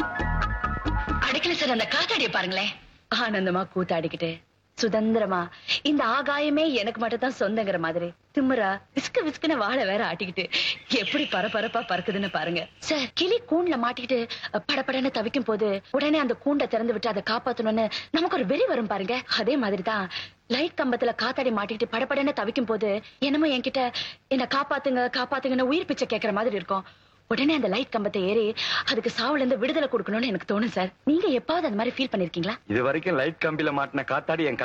அடிக்கல சார் அந்த காத்தாடிய பாருங்களேன் ஆனந்தமா கூத்தாடிக்கிட்டு சுதந்திரமா இந்த ஆகாயமே எனக்கு மட்டும் தான் சொந்தங்கிற மாதிரி திமிரா விஸ்கு விஸ்குன்னு வாழை வேற ஆட்டிக்கிட்டு எப்படி பரபரப்பா பறக்குதுன்னு பாருங்க சார் கிளி கூண்டுல மாட்டிக்கிட்டு அஹ், படபடன்னு தவிக்கும் போது உடனே அந்த கூண்டை திறந்து விட்டு அதை காப்பாத்தணும்னு நமக்கு ஒரு வெறி வரும் பாருங்க அதே மாதிரி தான் லைட் கம்பத்துல காத்தாடி மாட்டிக்கிட்டு படபடன்னு தவிக்கும் போது என்னமோ என்கிட்ட என்ன காப்பாத்துங்க காப்பாத்துங்கன்னு உயிர் பிச்சை கேட்கற மாதிரி இருக்கும் உடனே அந்த லைட் கம்பத்தை ஏறி அதுக்கு சாவுல இருந்து விடுதலை கொடுக்கணும்னு எனக்கு தோணும் சார் நீங்க எப்பாவது அந்த மாதிரி ஃபீல் பண்ணிருக்கீங்களா இது வரைக்கும் லைட் கம்பியில மாட்டின காத்தாடி என்